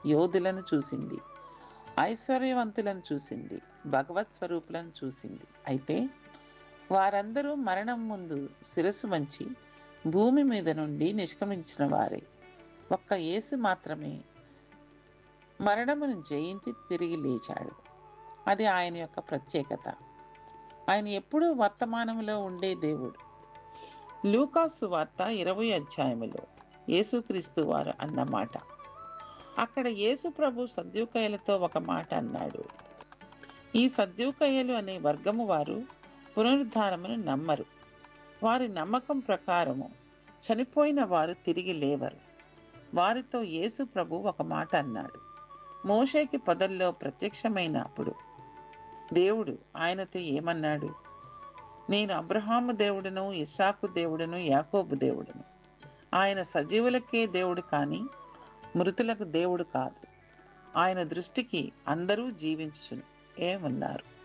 యోధులను చూసింది ఐశ్వర్యవంతులను చూసింది భగవత్ స్వరూపులను చూసింది అయితే వారందరూ మరణం ముందు శిరస్సు వంచి భూమి మీద నుండి నిష్క్రమించిన వారే ఒక్క యేసు మాత్రమే మరణమును జయించి తిరిగి లేచాడు అది ఆయన యొక్క ప్రత్యేకత ఆయన ఎప్పుడూ వర్తమానంలో ఉండే దేవుడు లూకాసు వార్త ఇరవై అధ్యాయములో యేసుక్రీస్తు వారు అన్నమాట అక్కడ యేసు ప్రభు సద్యూకయ్యలతో ఒక మాట అన్నాడు ఈ సద్యూకయ్యలు అనే వర్గము వారు పునరుద్ధానమును నమ్మరు వారి నమ్మకం ప్రకారము చనిపోయిన వారు తిరిగి లేవరు వారితో యేసు ప్రభు ఒక మాట అన్నాడు మోషేకి పొదల్లో ప్రత్యక్షమైనప్పుడు దేవుడు ఆయనతో ఏమన్నాడు నేను అబ్రహాము దేవుడును ఇస్సాకు దేవుడును యాకోబు దేవుడును ఆయన సజీవులకే దేవుడు కానీ మృతులకు దేవుడు కాదు ఆయన దృష్టికి అందరూ జీవించును ఏమన్నారు